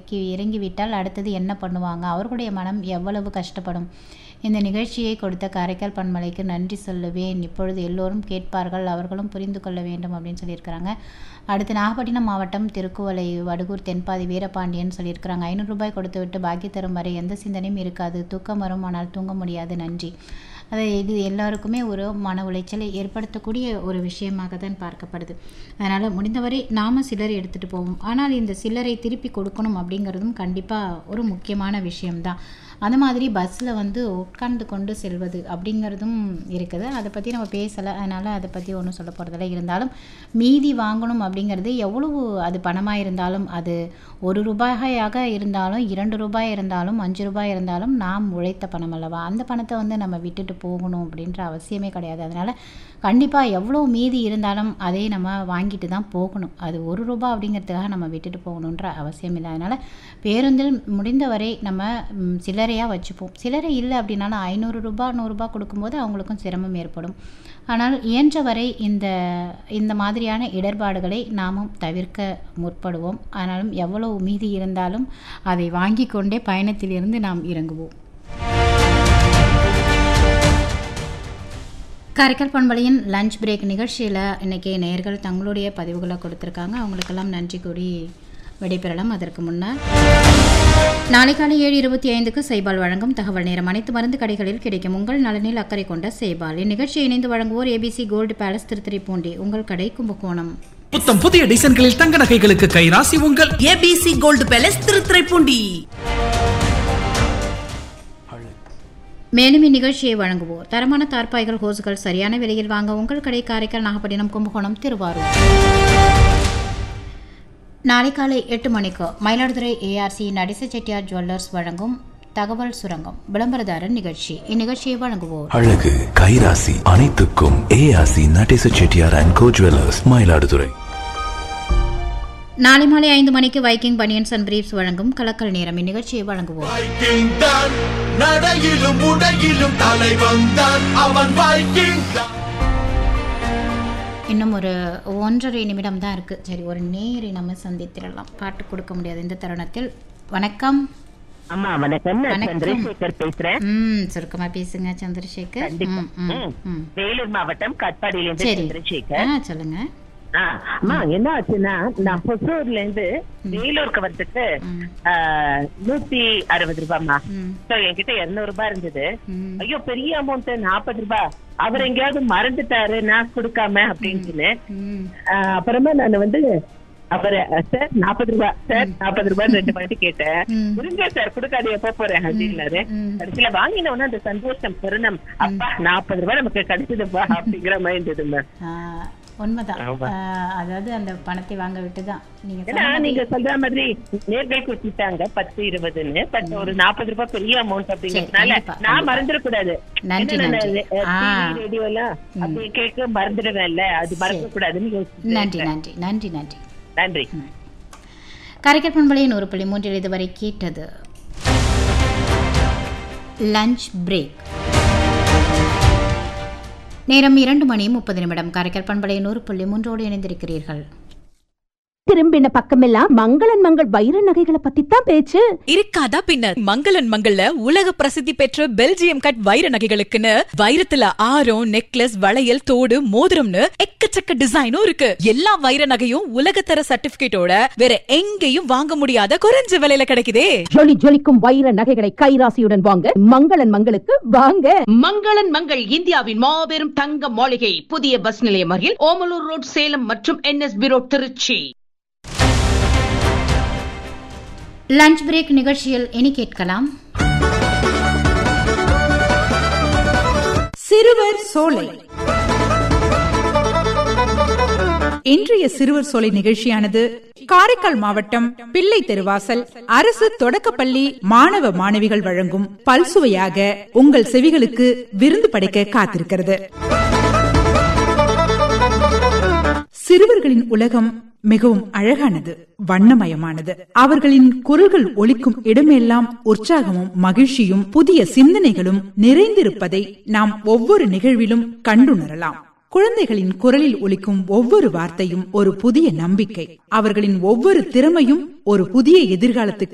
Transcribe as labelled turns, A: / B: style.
A: இறக்கி இறங்கிவிட்டால் அடுத்தது என்ன பண்ணுவாங்க அவர்களுடைய மனம் எவ்வளவு கஷ்டப்படும் இந்த நிகழ்ச்சியை கொடுத்த காரைக்கால் பண்மலைக்கு நன்றி சொல்லுவேன் இப்பொழுது எல்லோரும் கேட்பார்கள் அவர்களும் புரிந்து கொள்ள வேண்டும் அப்படின்னு சொல்லியிருக்கிறாங்க அடுத்து நாகப்பட்டினம் மாவட்டம் திருக்குவளை வடுகூர் தென்பாதி வீரபாண்டியன் சொல்லியிருக்கிறாங்க ஐநூறு ரூபாய் கொடுத்து விட்டு பாக்கி தரும் வரை எந்த சிந்தனையும் இருக்காது தூக்கம் வரும் ஆனால் தூங்க முடியாது நன்றி அது இது எல்லாருக்குமே ஒரு மன உளைச்சலை ஏற்படுத்தக்கூடிய ஒரு விஷயமாக தான் பார்க்கப்படுது அதனால் முடிந்தவரை நாம் சில்லறை எடுத்துகிட்டு போவோம் ஆனால் இந்த சில்லறை திருப்பி கொடுக்கணும் அப்படிங்கிறதும் கண்டிப்பாக ஒரு முக்கியமான விஷயம்தான் அந்த மாதிரி பஸ்ஸில் வந்து உட்கார்ந்து கொண்டு செல்வது அப்படிங்கிறதும் இருக்குது அதை பற்றி நம்ம பேசலை அதனால் அதை பற்றி ஒன்றும் சொல்ல போகிறதில்ல இருந்தாலும் மீதி வாங்கணும் அப்படிங்கிறது எவ்வளவு அது பணமாக இருந்தாலும் அது ஒரு ரூபாயாக இருந்தாலும் இரண்டு ரூபாய் இருந்தாலும் அஞ்சு ரூபாய் இருந்தாலும் நாம் உழைத்த பணம் அல்லவா அந்த பணத்தை வந்து நம்ம விட்டுட்டு போகணும் அப்படின்ற அவசியமே கிடையாது அதனால் கண்டிப்பாக எவ்வளோ மீதி இருந்தாலும் அதை நம்ம வாங்கிட்டு தான் போகணும் அது ஒரு ரூபா அப்படிங்கிறதுக்காக நம்ம விட்டுட்டு போகணுன்ற அவசியம் இல்லை அதனால் பேருந்தில் முடிந்தவரை நம்ம ம், சில்லறையாக வச்சுப்போம் சில்லறை இல்லை அப்படின்னாலும் ஐநூறு ரூபாய் நூறுரூபா கொடுக்கும்போது அவங்களுக்கும் சிரமம் ஏற்படும் ஆனால் இயன்றவரை இந்த இந்த மாதிரியான இடர்பாடுகளை நாமும் தவிர்க்க முற்படுவோம் ஆனாலும் எவ்வளவு மீதி இருந்தாலும் அதை வாங்கி கொண்டே பயணத்திலிருந்து நாம் இறங்குவோம் காரைக்கால் பண்பலையின் லஞ்ச் பிரேக் நிகழ்ச்சியில் இன்றைக்கி நேயர்கள் தங்களுடைய பதிவுகளை கொடுத்துருக்காங்க அவங்களுக்கெல்லாம் நன்றி கூறி விடைபெறலாம் அதற்கு முன்னர் நாளை காலை ஏழு இருபத்தி ஐந்துக்கு செய்பால் வழங்கும் தகவல் நேரம் அனைத்து மருந்து கடைகளில் கிடைக்கும் உங்கள் நலனில் அக்கறை கொண்ட செய்பால் இந்நிகழ்ச்சியை இணைந்து வழங்குவோர் ஏபிசி கோல்டு பேலஸ் திருத்துறைப்பூண்டி உங்கள் கடை கும்பகோணம்
B: புத்தம் புதிய டிசைன்களில் தங்க நகைகளுக்கு கைராசி உங்கள்
C: ஏபிசி கோல்டு பேலஸ் திருத்துறைப்பூண்டி
A: மேலும் இந்நிகழ்ச்சியை வழங்குவோர் தரமான தார்பாய்கள் ஹோஸ்கள் சரியான விலையில் வாங்க உங்கள் கடை காரைக்கால் நாகப்பட்டினம் கும்பகோணம் திருவாரூர் நாளை காலை எட்டு மணிக்கு மயிலாடுதுறை ஏஆர்சி நடிச செட்டியார் ஜுவல்லர்ஸ் வழங்கும் தகவல் சுரங்கம் விளம்பரதாரர் நிகழ்ச்சி இந்நிகழ்ச்சியை வழங்குவோர்
D: அழகு கைராசி அனைத்துக்கும் ARC Natesa Chettiar and co jewellers Mayiladuthurai
A: நாளை மாலை ஐந்து மணிக்கு வைக்கிங் பனியன்ஸ் அண்ட் பிரீப்ஸ் வழங்கும் கலக்கல் நேரம் இந்நிகழ்ச்சியை வழங்குவோர்
E: வைக்கிங் தான் நடையிலும் உடையிலும் தலைவன் தான் அவன் வைக்கிங் தான்
A: இன்னும் ஒரு ஒன்றரை நிமிடம் தான் இருக்குது சரி ஒரு நேரை நம்ம சந்தித்திடலாம் பாட்டு கொடுக்க முடியாது இந்த தருணத்தில் வணக்கம்
F: அம்மா வணக்கம் நான்
A: வணக்கம்.
F: சந்திரசேகர் பேசுறேன்
A: ம் சுருக்கமாக பேசுங்க சந்திரசேகர்
F: கண்டிப்பா
A: ம், ம்,
F: ம்.
A: ம்.
F: வேலூர் மாவட்டம் கட்பாடியிலிருந்து
A: சரி
F: சந்திரசேகர்
A: ஆ சொல்லுங்க
F: ஆ, அம்மா என்ன ஆச்சுன்னா நான் பொசூர்ல இருந்து வேலூருக்கு வரதுக்கு
A: ம்.
F: ஆ, நூத்தி அறுபது ரூபாய்மா
A: ம்
F: So, என்கிட்ட இருநூறு ரூபாய் இருந்தது
A: ம்
F: ஐயோ பெரிய அமௌண்ட் நாற்பது ரூபாய் அவர் எங்கேயாவது மறந்துட்டாரு நான் கொடுக்காம அப்படின்னு
A: ம்
F: ஆ, அப்புறமா நான் வந்து அவரு சார் நாற்பது ரூபாய் சார் நாற்பது ரூபாய் ரெண்டு வாட்டி கேட்டேன்
A: ம்.
F: இருங்க சார் கொடுக்காது எப்ப போறேன் அப்படின்னாரு
A: ம்.
F: கடைசியில வாங்கின உடனே அந்த சந்தோஷம் பெருணம் அப்பா நாற்பது ரூபாய் நமக்கு கிடைச்சதுப்பா அப்படிங்கிற மாதிரி இருந்தது மேம்
A: ஆ, உண்மைதான்
F: ஆமா.
A: ஆ, அதாவது அந்த பணத்தை வாங்க விட்டு தான் நீங்க
F: ஏன்னா
A: சொன்ன
F: நீங்க
A: மாதிரி-
F: சொல்ற மாதிரி நேர்கள் கொடுத்துட்டாங்க பத்து இருபதுன்னு பட் ஒரு நாற்பது ரூபாய் பெரிய அமௌண்ட் அப்படிங்கறதுனால
A: கண்டிப்பா,
F: நான்
A: கண்டிப்பா.
F: மறந்துட கூடாது
A: நன்றி, நன்றி. ஆ.
F: ரேடியோ எல்லாம் அப்படி கேட்க மறந்துடுவேன்ல அது மறக்க கூடாதுன்னு யோசிச்சேன்.
A: நன்றி நன்றி நன்றி நன்றி
F: நன்றி
A: கரைக்கல் பண்பலையின் ஒரு புள்ளி மூன்றில் இதுவரை கேட்டது லஞ்ச் பிரேக் நேரம் இரண்டு மணி முப்பது நிமிடம் காரைக்கால் பண்பலையின் ஒரு புள்ளி மூன்றோடு இணைந்திருக்கிறீர்கள்
G: திரும்பின பக்கமெல்லாம் மங்களன் மங்கள் வைர நகைகளை பத்தி தான் பேச்சு
C: இருக்காதா பின்ன மங்களன் மங்கள்ல உலக பிரசித்தி பெற்ற பெல்ஜியம் கட் வைர நகைகளுக்குன்னு வைரத்துல ஆரம் நெக்லஸ் வளையல் தோடு மோதிரம்னு எக்கச்சக்க டிசைனும் இருக்கு எல்லா வைர நகையும் உலகத்தர சர்டிபிகேட்டோட வேற எங்கேயும் வாங்க முடியாத குறைஞ்ச விலையில கிடைக்குதே
G: ஜொலி ஜொலிக்கும் வைர நகைகளை கைராசியுடன் வாங்க மங்களன் மங்களுக்கு வாங்க
H: மங்களன் மங்கள் இந்தியாவின் மாபெரும் தங்க மாளிகை புதிய பஸ் நிலையம் அருகில் ஓமலூர் ரோட் சேலம் மற்றும் NSB road Trichy
A: lunch break நிகழ்ச்சியில் இனி கேட்கலாம்
I: சிறுவர் சோலை இன்றைய சிறுவர் சோலை நிகழ்ச்சியானது காரைக்கால் மாவட்டம் பிள்ளை தெருவாசல் அரசு தொடக்கப்பள்ளி மாணவ மாணவிகள் வழங்கும் பல்சுவையாக உங்கள் செவிகளுக்கு விருந்து படைக்க காத்திருக்கிறது சிறுவர்களின் உலகம் மிகவும் அழகானது வண்ணமயமானது அவர்களின் குரல்கள் ஒலிக்கும் இடமெல்லாம் உற்சாகமும் மகிழ்ச்சியும் புதிய சிந்தனைகளும் நிறைந்திருப்பதை நாம் ஒவ்வொரு நிகழ்விலும் கண்டுணரலாம் குழந்தைகளின் குரலில் ஒலிக்கும் ஒவ்வொரு வார்த்தையும் ஒரு புதிய நம்பிக்கை அவர்களின் ஒவ்வொரு திறமையும் ஒரு புதிய எதிர்காலத்துக்கு